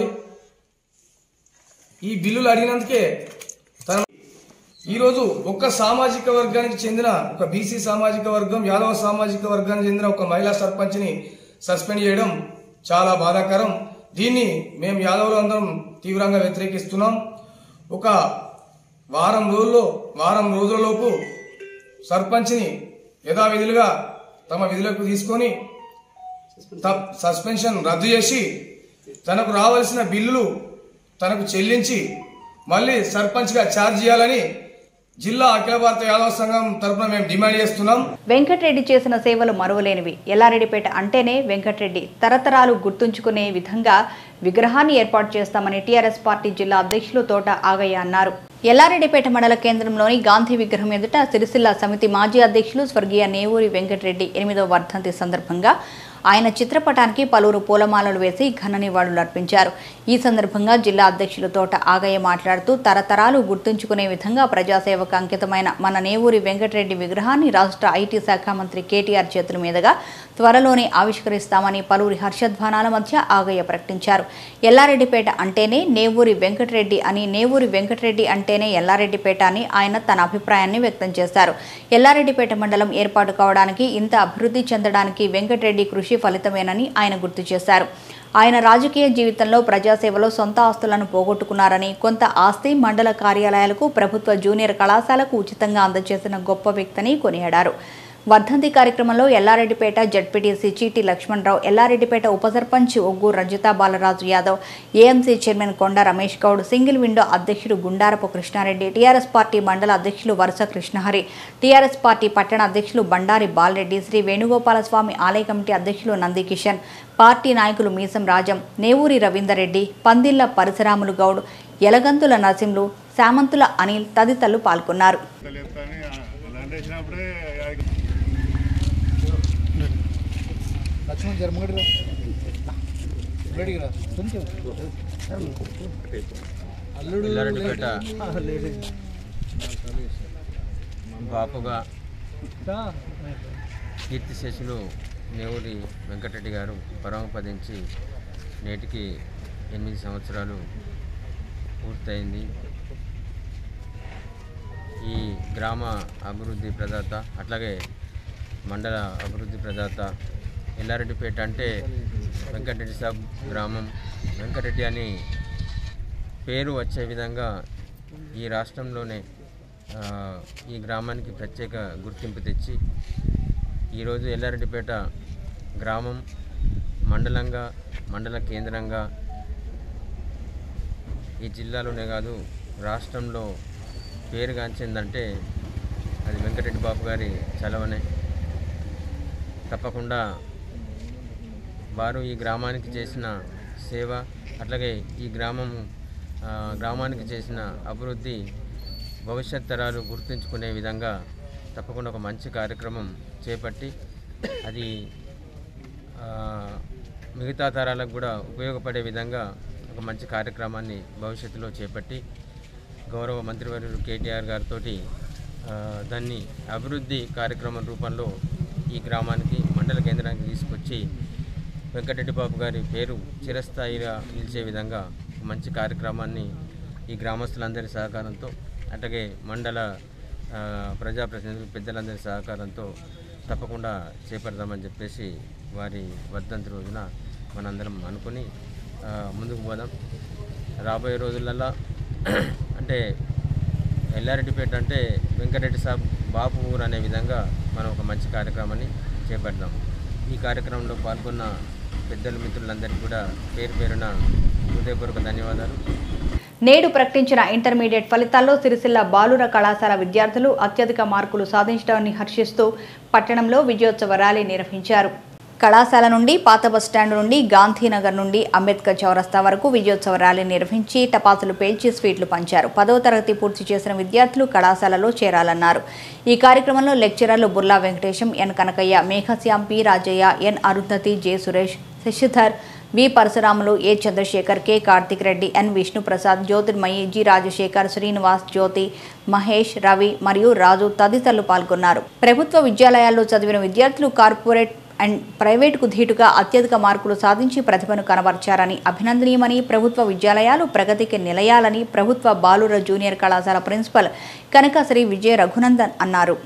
ఈ బిల్లులు అడిగినందుకే తన ఈరోజు ఒక్క సామాజిక వర్గానికి చెందిన ఒక బీసీ సామాజిక వర్గం యాదవ సామాజిక వర్గానికి చెందిన ఒక మహిళా సర్పంచ్ని సస్పెండ్ చేయడం చాలా బాధాకరం దీన్ని మేము యాదవులు అందరం తీవ్రంగా వ్యతిరేకిస్తున్నాం ఒక వారం రోజుల్లో వారం రోజులలోపు సర్పంచ్ని యథావిధులుగా తమ విధులకు తీసుకొని త- సస్పెన్షన్ రద్దు చేసి తనకు రావాల్సిన బిల్లులు తనకు చెల్లించి మళ్ళీ సర్పంచ్గా ఛార్జ్ చేయాలని జిల్లా అఖిల భారత యాదవ సంఘం తరపున మేము డిమాండ్ చేస్తున్నాం వెంకటరెడ్డి చేసిన సేవలు మరువలేనివి ఎల్లారెడ్డిపేట అంటేనే వెంకటరెడ్డి తరతరాలు గుర్తుంచుకునే విధంగా విగ్రహాన్ని ఏర్పాటు చేస్తామని టీఆర్ఎస్ పార్టీ జిల్లా అధ్యక్షులు తోట ఆగయ్య అన్నారు ఎల్లారెడ్డిపేట మండల కేంద్రంలోని గాంధీ విగ్రహం ఎదుట సిరిసిల్ల సమితి మాజీ అధ్యక్షులు స్వర్గీయ నేవూరి వెంకటరెడ్డి ఎనిమిదవ వర్ధంతి సందర్భంగా ఆయన చిత్రపటానికి పలువురు పూలమాలలు వేసి ఘన నివాళులు అర్పించారు ఈ సందర్భంగా జిల్లా అధ్యక్షులు తోట ఆగయ్య మాట్లాడుతూ తరతరాలు గుర్తుంచుకునే విధంగా ప్రజాసేవకు అంకితమైన మన నేవూరి వెంకటరెడ్డి విగ్రహాన్ని రాష్ట్ర ఐటీ శాఖ మంత్రి కేటీఆర్ చేతుల మీదుగా త్వరలోనే ఆవిష్కరిస్తామని పలువురి హర్షధ్వానాల మధ్య ఆగయ్య ప్రకటించారు ఎల్లారెడ్డిపేట అంటేనే నేవూరి వెంకటరెడ్డి అని నేవూరి వెంకటరెడ్డి అంటేనే ఎల్లారెడ్డిపేట అని ఆయన తన అభిప్రాయాన్ని వ్యక్తం చేశారు ఎల్లారెడ్డిపేట మండలం ఏర్పాటు కావడానికి ఇంత అభివృద్ధి చెందడానికి వెంకటరెడ్డి కృషి ఫలితమేనని ఆయన గుర్తు చేశారు ఆయన రాజకీయ జీవితంలో ప్రజాసేవలో సొంత ఆస్తులను పోగొట్టుకున్నారని కొంత ఆస్తి మండల కార్యాలయాలకు ప్రభుత్వ జూనియర్ కళాశాలకు ఉచితంగా అందజేసిన గొప్ప వ్యక్తిని కొనియాడారు వర్ధంతి కార్యక్రమంలో ఎల్లారెడ్డిపేట జడ్పీటీసీ చీటి లక్ష్మణరావు ఎల్లారెడ్డిపేట ఉప sarpanch Oggu Rajitha Balaraju Yadav AMC chairman Konda Ramesh Goud single window అధ్యక్షుడు గుండారపు కృష్ణారెడ్డి టీఆర్ఎస్ పార్టీ మండల అధ్యక్షులు వరుస కృష్ణహరి టీఆర్ఎస్ పార్టీ పట్టణ అధ్యక్షులు బండారి బాలరెడ్డి శ్రీ వేణుగోపాల స్వామి ఆలయ కమిటీ అధ్యక్షులు నంది కిషన్ పార్టీ నాయకులు మీసం రాజం నేవూరి రవీందర్ రెడ్డి పందిళ్ల పరశురాములు గౌడ్ ఎలగంతుల నరసింహులు శామంతుల అనిల్ తదితరులు పాల్గొన్నారు లక్ష్మణ్ జర్మగడిరా రెడీగా కొంచెం అల్లుడు ఎల్లారెడ్డిపేట బాపుగా కీర్తిశేషులు నేవూరి వెంకటరెడ్డి గారు పరమపదించి నేటికి ఎనిమిది సంవత్సరాలు పూర్తయింది ఈ గ్రామ అభివృద్ధి ప్రదాత అట్లాగే మండల అభివృద్ధి ప్రదాత ఎల్లారెడ్డిపేట అంటే వెంకటరెడ్డి సాబ్ గ్రామం వెంకటరెడ్డి అని పేరు వచ్చే విధంగా ఈ రాష్ట్రంలోనే ఆ, ఈ గ్రామానికి ప్రత్యేక గుర్తింపు తెచ్చి ఈరోజు ఎల్లారెడ్డిపేట గ్రామం మండలంగా మండల కేంద్రంగా ఈ జిల్లాలోనే కాదు రాష్ట్రంలో పేరుగాంచిందంటే అది వెంకటరెడ్డి బాబు గారి చలవనే తప్పకుండా వారు ఈ గ్రామానికి చేసిన సేవ అట్లాగే ఈ గ్రామం ఆ, గ్రామానికి చేసిన అభివృద్ధి భవిష్యత్ తరాలు గుర్తుంచుకునే విధంగా తప్పకుండా ఒక మంచి కార్యక్రమం చేపట్టి అది ఆ, మిగతా తరాలకు కూడా ఉపయోగపడే విధంగా ఒక మంచి కార్యక్రమాన్ని భవిష్యత్తులో చేపట్టి గౌరవ మంత్రివర్యులు కేటీఆర్ గారితో దాన్ని అభివృద్ధి కార్యక్రమం రూపంలో ఈ గ్రామానికి మండల కేంద్రానికి తీసుకొచ్చి వెంకటరెడ్డి బాబు గారి పేరు చిరస్థాయిగా నిలిచే విధంగా ఒక మంచి కార్యక్రమాన్ని ఈ గ్రామస్తులందరి సహకారంతో అట్లాగే మండల ఆ, ప్రజాప్రతినిధులు పెద్దలందరి సహకారంతో తప్పకుండా చేపడదామని చెప్పేసి వారి వర్ధంతి రోజున మనందరం అనుకుని ఆ, ముందుకు పోదాం రాబోయే రోజులలో అంటే ఎల్లారెడ్డిపేట అంటే వెంకటరెడ్డి సాబ్ బాపు ఊరు అనే విధంగా మనం ఒక మంచి కార్యక్రమాన్ని చేపడదాం ఈ కార్యక్రమంలో పాల్గొన్న పెద్దల మిత్రులందరికీ కూడా పేరు పేరున హృదయపూర్వక ధన్యవాదాలు నేడు ప్రకటించిన ఇంటర్మీడియట్ ఫలితాల్లో సిరిసిల్ల బాలుర కళాశాల విద్యార్థులు అత్యధిక మార్కులు సాధించడాన్ని హర్షిస్తూ పట్టణంలో విజయోత్సవ ర్యాలీ నిర్వహించారు కళాశాల నుండి పాత బస్టాండ్ నుండి గాంధీనగర్ నుండి అంబేద్కర్ చౌరస్తా వరకు విజయోత్సవ ర్యాలీ నిర్వహించి టపాసులు పేల్చి స్వీట్లు పంచారు పదో తరగతి పూర్తి చేసిన విద్యార్థులు కళాశాలలో చేరాలన్నారు ఈ కార్యక్రమంలో లెక్చరర్లు Burla Venkatesham N Kanakaiah Meghashyam P Rajaiah N Arundhati J Suresh Shashidhar V Parasuramulu A Chandrashekar K Karthik Reddy N Vishnu Prasad Jyotirmayi G Rajashekar Srinivas Jyothi Mahesh Ravi మరియు రాజు తదితరులు పాల్గొన్నారు ప్రభుత్వ విద్యాలయాల్లో చదివిన విద్యార్థులు కార్పొరేట్ అండ్ ప్రైవేటుకు ధీటుగా అత్యధిక మార్కులు సాధించి ప్రతిభను కనబర్చారని అభినందనీయమని ప్రభుత్వ విద్యాలయాలు ప్రగతికి నిలయాలని ప్రభుత్వ బాలుర జూనియర్ కళాశాల ప్రిన్సిపల్ కనకశ్రీ విజయ రఘునందన్ అన్నారు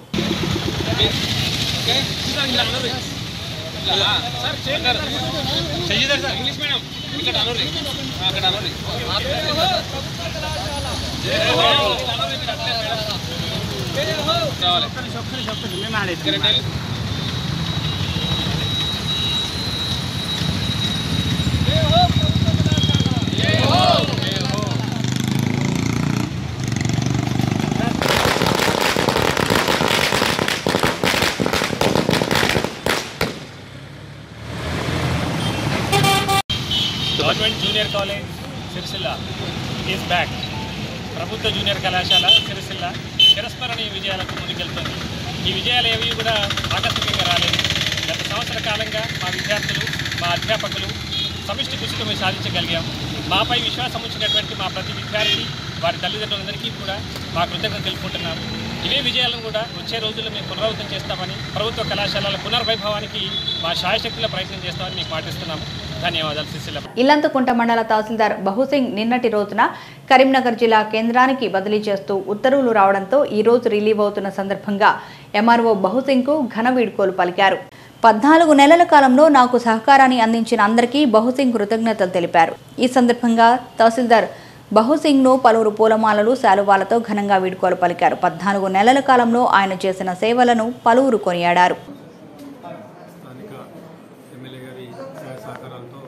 government junior college Sircilla is back ప్రభుత్వ జూనియర్ కళాశాల సిరిసిల్ల చిరస్మరణీయ విజయాలకు ముందుకెళ్తుంది ఈ విజయాలు ఏవి కూడా ఆకస్మికంగా రాలేదు గత సంవత్సర కాలంగా మా విద్యార్థులు మా అధ్యాపకులు సమిష్టి కృషితో మేము సాధించగలిగాం మాపై విశ్వాసం ఉంచినటువంటి మా ప్రతి విద్యార్థి వారి తల్లిదండ్రులందరికీ కూడా మా కృతజ్ఞత తెలుపుకుంటున్నాము ఇవే విజయాలను కూడా వచ్చే రోజుల్లో మేము పునరావృతం చేస్తామని ప్రభుత్వ కళాశాలల పునర్వైభవానికి మా శాయశక్తుల ప్రయత్నం చేస్తామని మీకు పాటిస్తున్నాము ధన్యవాదాలు సిరిసిల్ల ఇల్లంతకుంట మండల తహసీల్దార్ బహుసింగ్ నిన్నటి రోజున కరీంనగర్ జిల్లా కేంద్రానికి బదిలీ చేస్తూ ఉత్తర్వులు రావడంతో ఈ రోజు రిలీవ్ అవుతున్న సందర్భంగా ఎంఆర్ఓ బహుసింగ్కు ఘన వీడ్కోలు పలికారు పద్నాలుగు నెలల కాలంలో నాకు సహకారాన్ని అందించిన అందరికీ బహుసింగ్ కృతజ్ఞతలు తెలిపారు ఈ సందర్భంగా తహసీల్దార్ బహుసింగ్ను పలువురు పూలమాలలు శాలువాలతో ఘనంగా వీడ్కోలు పలికారు పద్నాలుగు నెలల కాలంలో ఆయన చేసిన సేవలను పలువురు కొనియాడారు స్థానిక ఎమ్మెల్యే గారి సహాయ సహకారాలతో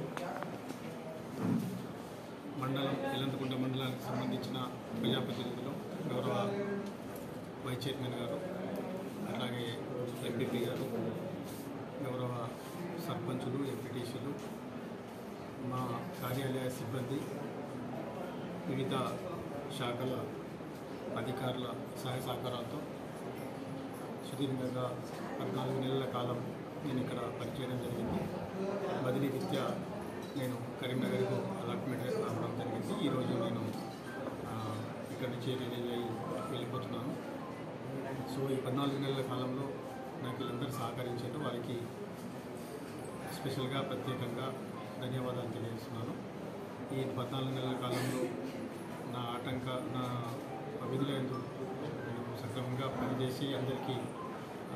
మండలం ఇల్లంతకుంట మండలానికి సంబంధించిన ప్రజాప్రతినిధులు గౌరవ వైస్ చైర్మన్ గారు అలాగే ఎంపీపీ గారు గౌరవ సర్పంచులు ఎంపీటీసీలు మా కార్యాలయ సిబ్బంది వివిధ శాఖల అధికారుల సహాయ సహకారాలతో సుదీర్ఘంగా పద్నాలుగు నెలల కాలం నేను ఇక్కడ పనిచేయడం జరిగింది బదిలీ రీత్యా నేను కరీంనగర్కు అలాట్మెంట్ అవ్వడం జరిగింది ఈరోజు నేను ఆ, ఇక్కడ నుంచి రిలీజ్ అయ్యి వెళ్ళిపోతున్నాను సో ఈ పద్నాలుగు నెలల కాలంలో నాకు వీళ్ళందరూ సహకరించారు వారికి స్పెషల్గా ప్రత్యేకంగా ధన్యవాదాలు తెలియజేస్తున్నాను ఈ పద్నాలుగు నెలల కాలంలో నా ఆటంక నా విధులు ఎందు నేను సక్రమంగా పనిచేసి అందరికీ ఆ,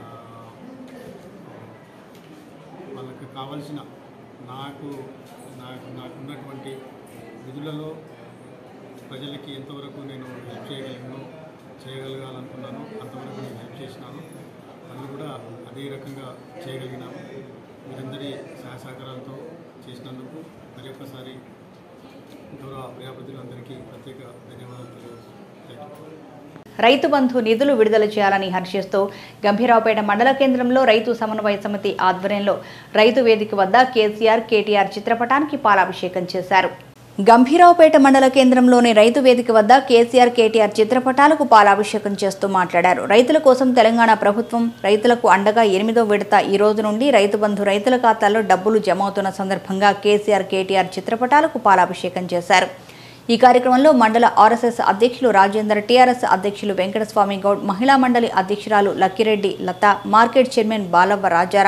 వాళ్ళకి కావలసిన నాకు నాకు నాకున్నటువంటి విధులలో ప్రజలకి ఎంతవరకు నేను హెల్ప్ చేయగలను చేయగలగాలనుకున్నాను అంతవరకు నేను హెల్ప్ చేసినాను మళ్ళీ కూడా అదే రకంగా చేయగలిగినాము మీరందరి సహాయ సహకారాలతో చేసినందుకు మరి ఒక్కసారి గౌరవ ప్రజాప్రతినిధులందరికీ ప్రత్యేక ధన్యవాదాలు తెలియజేస్తున్నాను థ్యాంక్ యూ రైతు బంధు నిధులు విడుదల చేయాలని హర్షిస్తూ గంభీరావుపేట మండల కేంద్రంలో రైతు సమన్వయ సమితి ఆధ్వర్యంలో రైతు వేదిక వద్ద కేసీఆర్ కేటీఆర్ చిత్రపటానికి పాలాభిషేకం చేశారు గంభీరావుపేట మండల కేంద్రంలోని రైతు వేదిక వద్ద కేసీఆర్ కేటీఆర్ చిత్రపటాలకు పాలాభిషేకం చేస్తూ మాట్లాడారు రైతుల కోసం తెలంగాణ ప్రభుత్వం రైతులకు అండగా ఎనిమిదో విడత ఈ రోజు నుండి రైతు బంధు రైతుల ఖాతాల్లో డబ్బులు జమ అవుతున్న సందర్భంగా కేసీఆర్ కేటీఆర్ చిత్రపటాలకు పాలాభిషేకం చేశారు ఈ కార్యక్రమంలో మండల ఆర్ఎస్ఎస్ అధ్యక్షులు రాజేందర్ టీఆర్ఎస్ అధ్యక్షులు వెంకటస్వామి గౌడ్ మహిళా మండలి అధ్యక్షురాలు Lakkireddy Latha market chairman Balavva Rajaram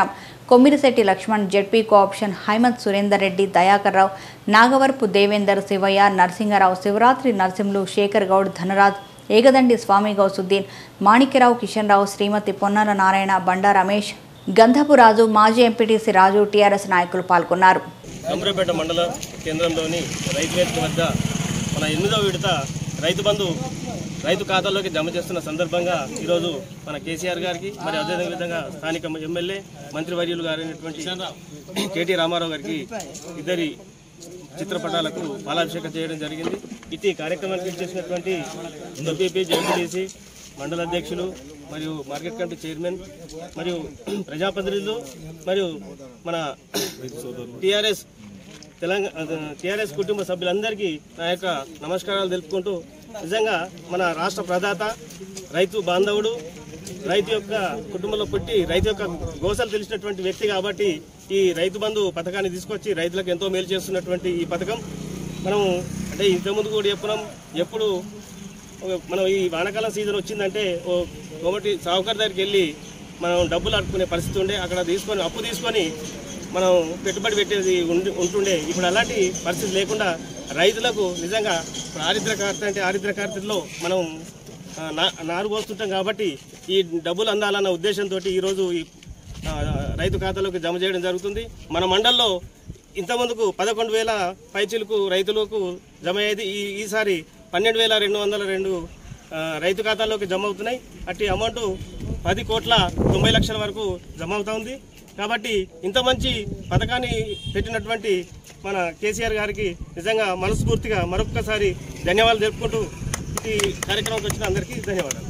Kommirisetty Lakshman ZP cooption Haimath Surender Reddy Dayakar Rao Nagavarapu Devender Shivaiah Narasinga Rao Shivaratri Narasimhulu Shekar Goud Dhanraj Egadandi Swamy Gousuddin Manikya Rao Kishan Rao Srimathi Ponnala Narayana Banda Ramesh Gandhapu Raju మాజీ ఎంపీటీసీ రాజు టీఆర్ఎస్ నాయకులు పాల్గొన్నారు గంభీరపేట మండల కేంద్రంలోని రైతు వేదిక వద్ద మన ఎనిమిదవ విడత రైతు బంధు రైతు ఖాతాల్లోకి జమ చేస్తున్న సందర్భంగా ఈరోజు మన కేసీఆర్ గారికి మరి అదేవిధంగా స్థానిక ఎమ్మెల్యే మంత్రివర్యులు గారైనటువంటి కేటీ రామారావు గారికి ఇద్దరి చిత్రపటాలకు పాలాభిషేకం చేయడం జరిగింది ఇటు కార్యక్రమానికి చేసినటువంటి ఎంపీపీ జెడ్పీటీసీ మండల అధ్యక్షులు మరియు మార్కెట్ కమిటీ చైర్మన్ మరియు ప్రజాప్రతినిధులు మరియు మన టీఆర్ఎస్ తెలంగాణ టీఆర్ఎస్ కుటుంబ సభ్యులందరికీ నా యొక్క నమస్కారాలు తెలుపుకుంటూ నిజంగా మన రాష్ట్ర ప్రదాత రైతు బాంధవుడు రైతు యొక్క కుటుంబంలో పుట్టి రైతు యొక్క గోసలు తెలిసినటువంటి వ్యక్తి కాబట్టి ఈ రైతు బంధు పథకాన్ని తీసుకొచ్చి రైతులకు ఎంతో మేలు చేస్తున్నటువంటి ఈ పథకం మనం అంటే ఇంతకుముందు కూడా చెప్పున్నాం ఎప్పుడు ఒక- మనం ఈ వానాకాలం సీజన్ వచ్చిందంటే ఓ కోమటి సావుకారు దగ్గరికి వెళ్ళి మనం డబ్బులు అడుక్కునే పరిస్థితి ఉండే అక్కడ తీసుకొని అప్పు తీసుకొని మనం పెట్టుబడి పెట్టేది ఉండి ఉంటుండే ఇప్పుడు అలాంటి పరిస్థితి లేకుండా రైతులకు నిజంగా ఇప్పుడు ఆరిద్ర కార్త అంటే ఆరిద్ర కార్తెలో మనం ఆ, నా- నారు పోస్తుంటాం కాబట్టి ఈ డబ్బులు అందాలన్న ఉద్దేశంతో ఈరోజు ఈ ఆ, రైతు ఖాతాలోకి జమ చేయడం జరుగుతుంది మన మండల్లో ఇంతమందుకు పదకొండు వేల పైచీలకు రైతులకు జమ అయ్యేది ఈ ఈసారి పన్నెండు వేల రెండు వందల రెండు ఆ, రైతు ఖాతాల్లోకి జమ అవుతున్నాయి అట్టి అమౌంట్ పది కోట్ల తొంభై లక్షల వరకు జమ అవుతా ఉంది కాబట్టి ఇంత మంచి పథకాన్ని పెట్టినటువంటి మన కేసీఆర్ గారికి నిజంగా మనస్ఫూర్తిగా మరొక్కసారి ధన్యవాదాలు తెలుపుకుంటూ ఈ కార్యక్రమంకి వచ్చిన అందరికీ ధన్యవాదాలు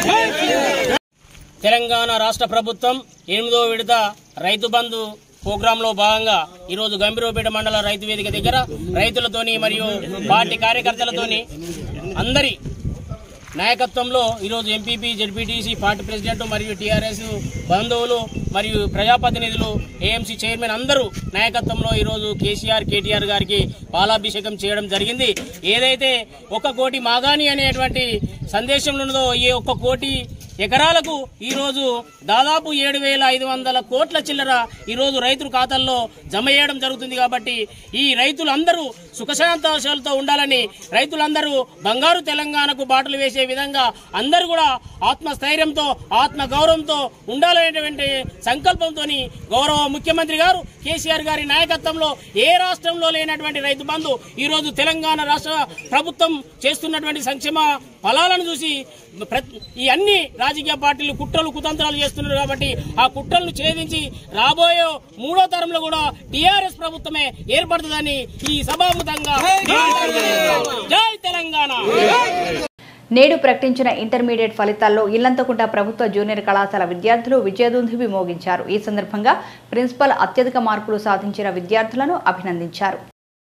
తెలంగాణ రాష్ట్ర ప్రభుత్వం ఎనిమిదో విడత రైతు బంధు ప్రోగ్రామ్ లో భాగంగా ఈరోజు గంభీరపేట మండల రైతు వేదిక దగ్గర రైతులతోని మరియు పార్టీ కార్యకర్తలతోని అందరి నాయకత్వంలో ఈరోజు ఎంపీపీ జెడ్పీటీసీ పార్టీ ప్రెసిడెంట్ మరియు టీఆర్ఎస్ బంధువులు మరియు ప్రజాప్రతినిధులు ఏఎంసీ చైర్మన్ అందరూ నాయకత్వంలో ఈరోజు కేసీఆర్ కేటీఆర్ గారికి పాలాభిషేకం చేయడం జరిగింది ఏదైతే ఒక కోటి మాగాని అనేటువంటి సందేశంలో ఉన్నదో ఈ ఒక్క కోటి ఎకరాలకు ఈ రోజు దాదాపు ఏడు వేల ఐదు వందల కోట్ల చిల్లర ఈ రోజు రైతుల ఖాతాల్లో జమ చేయడం జరుగుతుంది కాబట్టి ఈ రైతులందరూ సుఖశాంతాశాలతో ఉండాలని రైతులందరూ బంగారు తెలంగాణకు బాటలు వేసే విధంగా అందరూ కూడా ఆత్మస్థైర్యంతో ఆత్మ గౌరవంతో ఉండాలనేటువంటి సంకల్పంతో గౌరవ ముఖ్యమంత్రి గారు కేసీఆర్ గారి నాయకత్వంలో ఏ రాష్ట్రంలో లేనటువంటి రైతు బంధు ఈ రోజు తెలంగాణ రాష్ట్ర ప్రభుత్వం చేస్తున్నటువంటి సంక్షేమ ఫలాలను చూసి ప్రతి- ఈ అన్ని రాజకీయ పార్టీలు కుట్రలు కుతంత్రాలు చేస్తున్నారు కాబట్టి ఆ కుట్రలను ఛేదించి రాబోయే మూడో తరంలో కూడా టీఆర్ఎస్ ప్రభుత్వమే ఏర్పడుతుందని ఈ సభాముఖంగా జై తెలంగాణ నేడు ప్రకటించిన ఇంటర్మీడియట్ ఫలితాల్లో ఇల్లంతకుంట ప్రభుత్వ జూనియర్ కళాశాల విద్యార్థులు విజయదుందుభి మోగించారు ఈ సందర్భంగా ప్రిన్సిపల్ అత్యధిక మార్కులు సాధించిన విద్యార్థులను అభినందించారు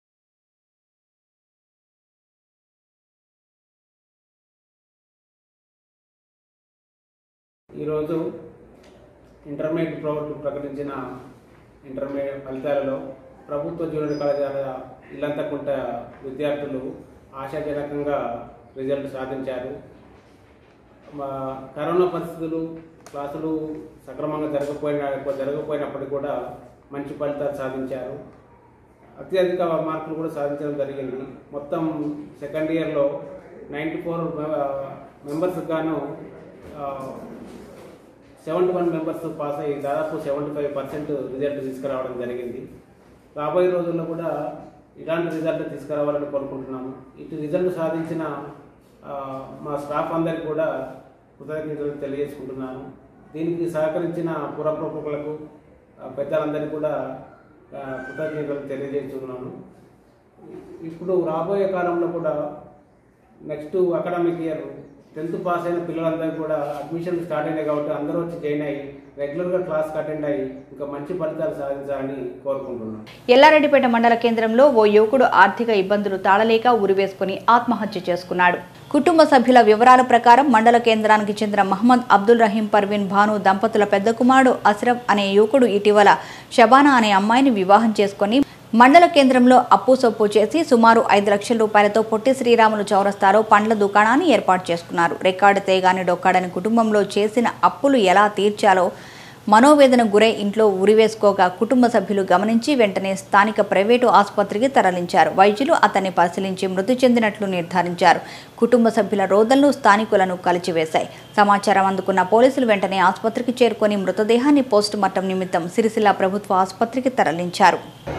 ఈరోజు ఇంటర్మీడియట్ ప్రభుత్వం ప్రకటించిన ఇంటర్మీడియట్ ఫలితాలలో ప్రభుత్వ జూనియర్ కళాశాల ఇల్లంతకుంట విద్యార్థులు ఆశాజనకంగా రిజల్ట్ సాధించారు మా కరోనా పరిస్థితులు క్లాసులు సక్రమంగా జరగకపోయిన జరగకపోయినప్పటికీ కూడా మంచి ఫలితాలు సాధించారు అత్యధిక మార్కులు కూడా సాధించడం జరిగింది మొత్తం సెకండ్ ఇయర్లో నైంటీ ఫోర్ మెంబర్స్కి గాను సెవెంటీ వన్ మెంబర్స్ పాస్ అయ్యి దాదాపు సెవెంటీ ఫైవ్ పర్సెంట్ రిజల్ట్ తీసుకురావడం జరిగింది రాబోయే రోజుల్లో కూడా ఇలాంటి రిజల్ట్ తీసుకురావాలని కోరుకుంటున్నాము ఇటు రిజల్ట్ సాధించిన ఆ, మా స్టాఫ్ అందరికీ కూడా కృతజ్ఞతలు తెలియజేసుకుంటున్నాను దీనికి సహకరించిన పురప్రముఖులకు ఆ, పెద్దలందరికీ కూడా ఆ, కృతజ్ఞతలు తెలియజేస్తున్నాను ఇప్పుడు రాబోయే కాలంలో కూడా next academic year tenth pass అయిన పిల్లలందరూ కూడా అడ్మిషన్ స్టార్ట్ అయినాయి కాబట్టి అందరూ వచ్చి జాయిన్ అయ్యి రెగ్యులర్గా క్లాస్కి అటెండ్ అయ్యి ఇంకా మంచి ఫలితాలు సాధించాలని కోరుకుంటున్నాను ఎల్లారెడ్డిపేట మండల కేంద్రంలో ఓ యువకుడు ఆర్థిక ఇబ్బందులు తాళలేక ఉరివేసుకుని ఆత్మహత్య చేసుకున్నాడు కుటుంబ సభ్యుల వివరాల ప్రకారం మండల కేంద్రానికి చెందిన మహమ్మద్ అబ్దుల్ రహీం పర్వీన్ భాను దంపతుల పెద్ద కుమారుడు అస్రఫ్ అనే యువకుడు ఇటీవల షబానా అనే అమ్మాయిని వివాహం చేసుకుని మండల కేంద్రంలో అప్పు సొప్పు చేసి సుమారు ఐదు లక్షల రూపాయలతో పొట్టి శ్రీరాములు చౌరస్తాలో పండ్ల దుకాణాన్ని ఏర్పాటు చేసుకున్నారు రికార్డు తేగాని డొక్కాడని కుటుంబంలో చేసిన అప్పులు ఎలా తీర్చాలో మనోవేదన గురై ఇంట్లో ఉరివేసుకోగా కుటుంబ సభ్యులు గమనించి వెంటనే స్థానిక ప్రైవేటు ఆసుపత్రికి తరలించారు వైద్యులు అతన్ని పరిశీలించి మృతి చెందినట్లు నిర్ధారించారు కుటుంబ సభ్యుల రోదనలు స్థానికులను కలిచివేశాయి సమాచారం అందుకున్న పోలీసులు వెంటనే ఆసుపత్రికి చేరుకొని మృతదేహాన్ని పోస్టుమార్టం నిమిత్తం సిరిసిల్ల ప్రభుత్వ ఆసుపత్రికి తరలించారు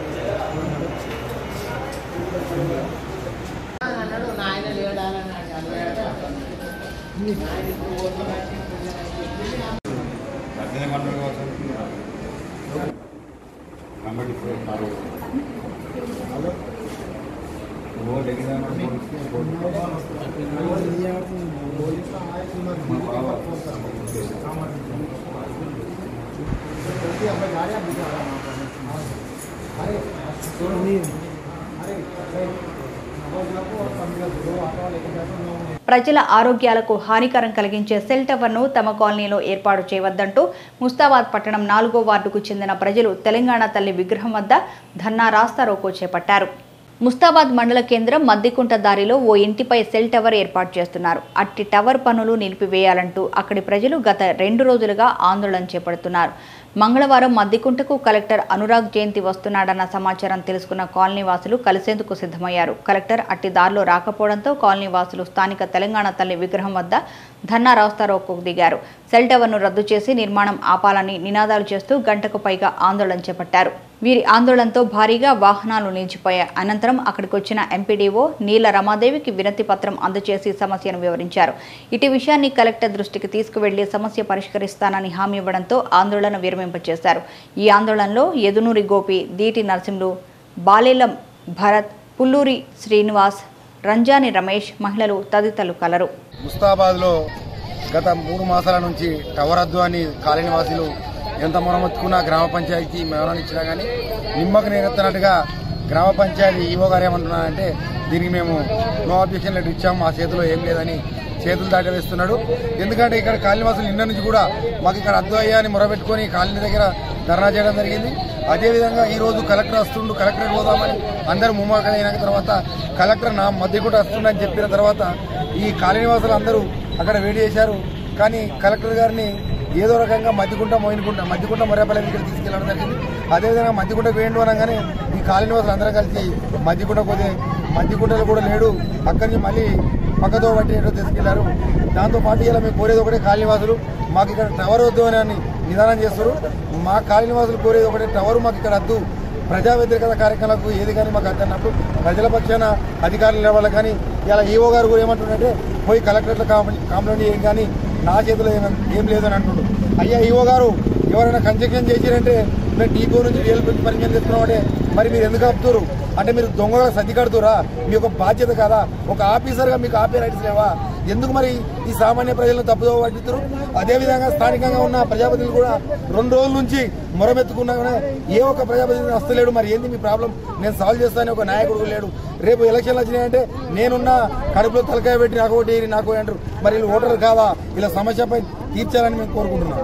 ప్రజల ఆరోగ్యాలకు హానికరం కలిగించే సెల్ టవర్ను తమ కాలనీలో ఏర్పాటు చేయవద్దంటూ ముస్తాబాద్ పట్టణం నాలుగో వార్డుకు చెందిన ప్రజలు తెలంగాణ తల్లి విగ్రహం వద్ద ధర్నా రాస్తా రోకో చేపట్టారు ముస్తాబాద్ మండల కేంద్రం మద్దికుంట దారిలో ఓ ఇంటిపై సెల్ టవర్ ఏర్పాటు చేస్తున్నారు అట్టి టవర్ పనులు నిలిపివేయాలంటూ అక్కడి ప్రజలు గత రెండు రోజులుగా ఆందోళన చేపడుతున్నారు మంగళవారం మద్దికుంటకు కలెక్టర్ అనురాగ్ జయంతి వస్తున్నాడన్న సమాచారం తెలుసుకున్న కాలనీ వాసులు కలిసేందుకు సిద్ధమయ్యారు కలెక్టర్ అట్టి దారిలో రాకపోవడంతో కాలనీ వాసులు స్థానిక తెలంగాణ తల్లి విగ్రహం వద్ద ధర్నా రాస్తారోకు దిగారు సెల్ టవర్ను రద్దు చేసి నిర్మాణం ఆపాలని నినాదాలు చేస్తూ గంటకు పైగా ఆందోళన చేపట్టారు వీరి ఆందోళనతో భారీగా వాహనాలు నిలిచిపోయాయి అనంతరం అక్కడికి వచ్చిన ఎంపీడీఓ నీల రమాదేవికి వినతి పత్రం అందజేసి సమస్యను వివరించారు ఇటు విషయాన్ని కలెక్టర్ దృష్టికి తీసుకువెళ్లి సమస్య పరిష్కరిస్తానని హామీ ఇవ్వడంతో ఆందోళన విరమింపచేశారు ఈ ఆందోళనలో యదునూరి గోపి దీటి నరసింహులు బాలేలం భరత్ పుల్లూరి శ్రీనివాస్ రంజాని రమేష్ మహిళలు తదితరులు కలరు ముస్తాబాద్లో గత మూడు మాసాల నుంచి టవర్ అద్దు అని కాలనీ వాసులు ఎంత మొరమొత్తుకున్నా గ్రామ పంచాయతీ వివరణ ఇచ్చినా కానీ నిమ్మకు నేరెత్తనట్టుగా గ్రామ పంచాయతీ ఈవో గారు ఏమంటున్నారంటే దీనికి మేము నో అబ్జెక్షన్ లెటర్ ఇచ్చాము మా చేతిలో ఏం లేదని చేతులు దాటి వేస్తున్నాడు ఎందుకంటే ఇక్కడ కాలనీ వాసులు నిన్న నుంచి కూడా మాకు ఇక్కడ అద్దు అయ్యా అని మొరబెట్టుకొని కాలనీ దగ్గర ధర్నా చేయడం జరిగింది అదేవిధంగా ఈ రోజు కలెక్టర్ వస్తుండు కలెక్టరేట్ పోదామని అందరూ ముమ్మకం అయిన తర్వాత కలెక్టర్ నా మధ్య కూడా వస్తుండని చెప్పిన తర్వాత ఈ కాలనీ వాసులు అందరూ అక్కడ వేడి చేశారు కానీ కలెక్టర్ గారిని ఏదో రకంగా మధ్యకుంట మోయినకుంట మధ్యకుంట మొరేపల్లి దగ్గర తీసుకెళ్ళడం జరిగింది అదేవిధంగా మధ్యకుంట వేయండు అనగానే ఈ కాలనీ వాసులు అందరం కలిసి మధ్యకుంట పోతే మధ్యకుంటలో కూడా లేడు అక్కడి నుంచి మళ్ళీ పక్కతో బట్టి ఏదో తీసుకెళ్లారు దాంతో పాటు ఇలా మేము కోరేది ఒకటే కాలనీ వాసులు మాకు ఇక్కడ టవర్ వద్దు అని నిదానం చేస్తారు మా కాలనీ వాసులు కోరేది ఒకటే టవర్ మాకు ఇక్కడ వద్దు ప్రజా వ్యతిరేకత కార్యక్రమాలకు ఏది కానీ మాకు అద్దన్నప్పుడు ప్రజల పక్షాన అధికారులు లేవాలి కానీ ఇలా ఈఓ గారు కూడా ఏమంటుండంటే పోయి కలెక్టరేట్లో కాంప్లైంట్ చేయం కానీ నా చేతిలో ఏం ఏం లేదని అంటుండు అయ్యా ఈఓ గారు ఎవరైనా కన్స్ట్రక్షన్ చేసిరంటే మేము డీపో నుంచి రియల్ పర్మిషన్ తీసుకున్నామంటే మరి మీరు ఎందుకు ఆపుతారు అంటే మీరు దొంగగా సర్ది కడుతురా మీ యొక్క బాధ్యత కాదా ఒక ఆఫీసర్గా మీకు ఆపే రైట్స్ లేవా ఎందుకు మరి ఈ సామాన్య ప్రజలను తప్పుదో పట్టిస్తారు అదేవిధంగా స్థానికంగా ఉన్న ప్రజాపతిలు కూడా రెండు రోజుల నుంచి మొరమెత్తుకున్నా కూడా ఏ ఒక్క ప్రజాపతి వస్తలేడు మరి ఏంది మీ ప్రాబ్లం నేను సాల్వ్ చేస్తానని ఒక నాయకుడు లేడు రేపు ఎలక్షన్లు వచ్చినాయంటే నేనున్న కడుపులో తలకాయ పెట్టి నాకు ఓటు వేయరు నాకు అంటారు మరి వీళ్ళు ఓటర్ కాదా ఇలా సమస్యపై తీర్చాలని మేము కోరుకుంటున్నాం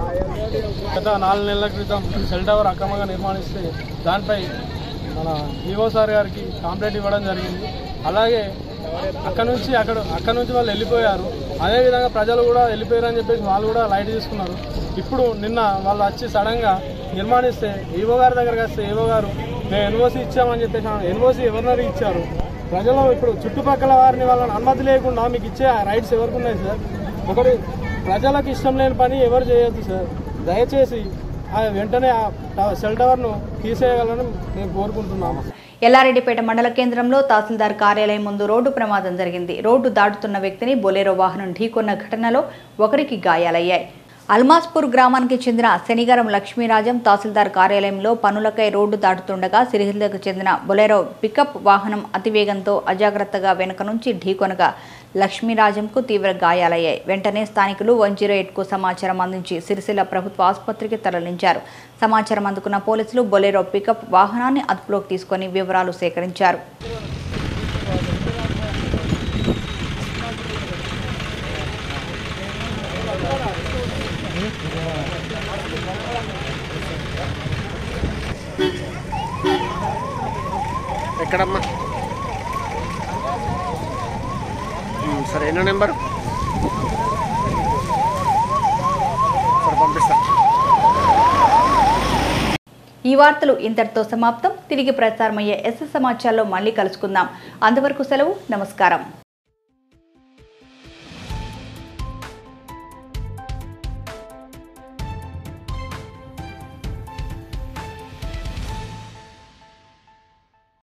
గత నాలుగు నెలల క్రితం సెల్ టవర్ అక్రమంగా నిర్మాణిస్తే దానిపై మన ఈవో సార్ గారికి కంప్లైంట్ ఇవ్వడం జరిగింది అలాగే అక్కడ నుంచి అక్కడ అక్కడ నుంచి వాళ్ళు వెళ్ళిపోయారు అదేవిధంగా ప్రజలు కూడా వెళ్ళిపోయారని చెప్పేసి వాళ్ళు కూడా లైట్ తీసుకున్నారు ఇప్పుడు నిన్న వాళ్ళు వచ్చి సడన్గా నిర్మాణిస్తే ఈవో గారి దగ్గరకు వస్తే ఈవో గారు మేము ఎన్ఓసి ఇచ్చామని చెప్పేసి ఎన్ఓసి ఎవరినరీ ఇచ్చారు ప్రజలు ఇప్పుడు చుట్టుపక్కల వారిని వాళ్ళని అనుమతి లేకుండా మీకు ఇచ్చే రైట్స్ ఎవరికి ఉన్నాయి సార్ ఒకటి ప్రజలకు ఇష్టం లేని పని ఎవరు చేయొద్దు సార్ దయచేసి ఆ వెంటనే ఆ సెల్ టవర్ను తీసేయగలని మేము కోరుకుంటున్నాము ఎల్లారెడ్డిపేట మండల కేంద్రంలో తహసీల్దార్ కార్యాలయం ముందు రోడ్డు ప్రమాదం జరిగింది రోడ్డు దాటుతున్న వ్యక్తిని బొలేరో వాహనం ఢీకొన్న ఘటనలో ఒకరికి గాయాలయ్యాయి అల్మాస్పూర్ గ్రామానికి చెందిన శనిగారం లక్ష్మీరాజం తహసీల్దార్ కార్యాలయంలో పనులకై రోడ్డు దాటుతుండగా సిరిహిల్లకు చెందిన బొలెరో పికప్ వాహనం అతివేగంతో అజాగ్రత్తగా వెనుక నుంచి ఢీకొనగా లక్ష్మీరాజంకు తీవ్ర గాయాలయ్యాయి వెంటనే స్థానికులు వన్ జీరో ఎయిట్కు సమాచారం అందించి సిరిసిల్ల ప్రభుత్వ ఆసుపత్రికి తరలించారు సమాచారం అందుకున్న పోలీసులు బొలెరో పికప్ వాహనాన్ని అదుపులోకి తీసుకొని వివరాలు సేకరించారు ఎక్కడమ్మా ఉమ్, సరే ఎన్నో నెంబర్ సరే పంపిస్తా ఈ వార్తలు ఇంతటితో సమాప్తం తిరిగి ప్రసారమయ్యే ఎస్ సమాచారంలో మళ్ళీ కలుసుకుందాం అంతవరకు సెలవు నమస్కారం